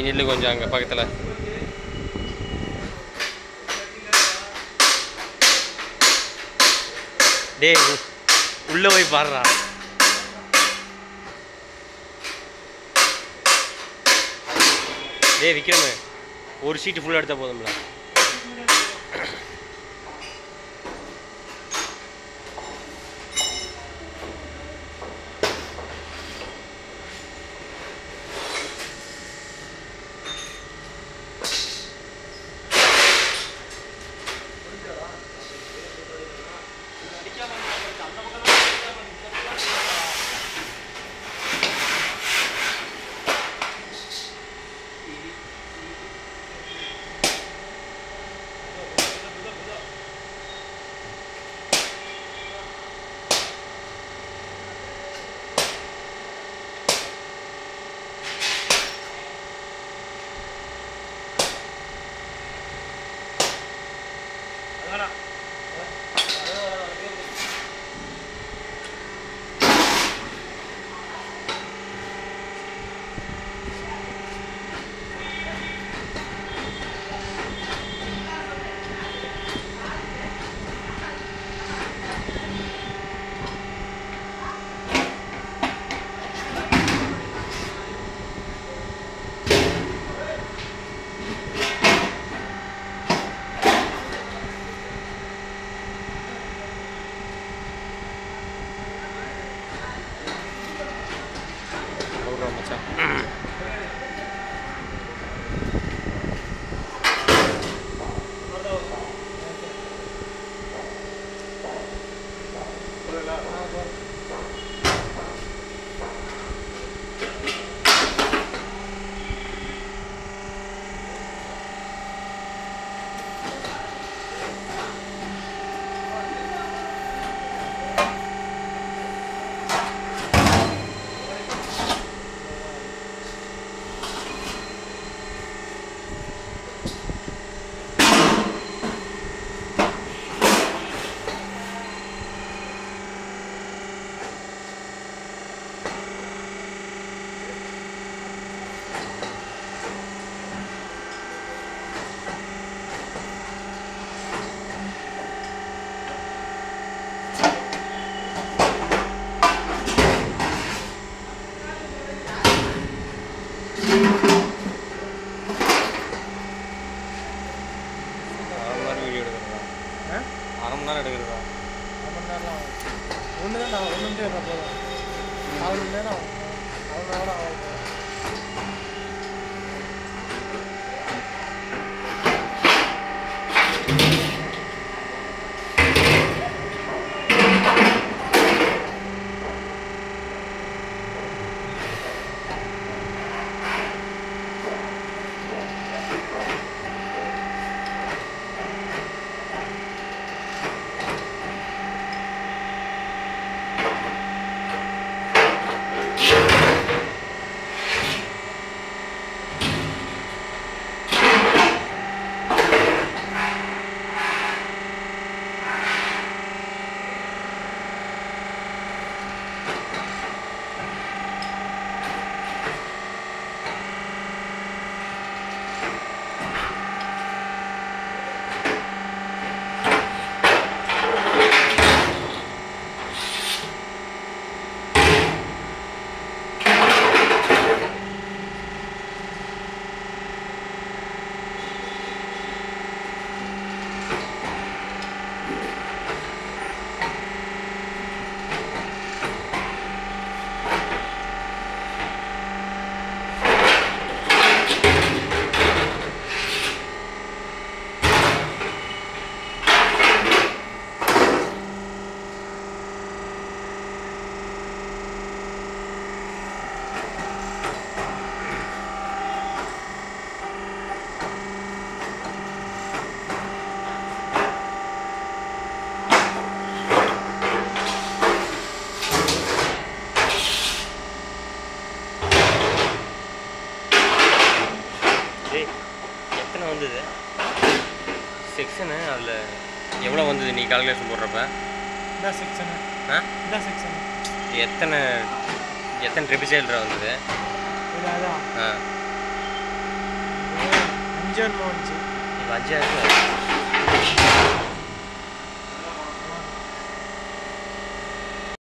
நில்லு கொஞ்சம் அங்கே பக்கத்தில் டேய் உ- உள்ள போய் பாடுறா டேய் விக்ரமு ஒரு சீட்டு ஃபுல்லாக எடுத்தால் போதும்ல அவ்வளோ மச்சான் அரை மணி நேரம் வீடியோ எடுக்கிறதா அரை மணி நேரம் எடுக்கிறதா ஒன்று தான் நான் ஒன்று நிமிஷம் இருந்தால் போதும் நாலு மணி நேரம் ஆகும் நாலு மணி நேரம் ஆகும் டேய் எத்தனை வந்தது செக்ஷனு அதில் எவ்வளோ வந்தது நீ கால்குலேஷன் போடுறப்ப இந்த செக்ஷனு ஆ இந்த செக்ஷனு எத்தனை எத்தனை ட்ரிபிள் சைல்டரா வந்தது இது அதான் ஆ அஞ்சு வேணுமா வந்துச்சு இப்போ அஞ்சாயிரம் ரூபாய்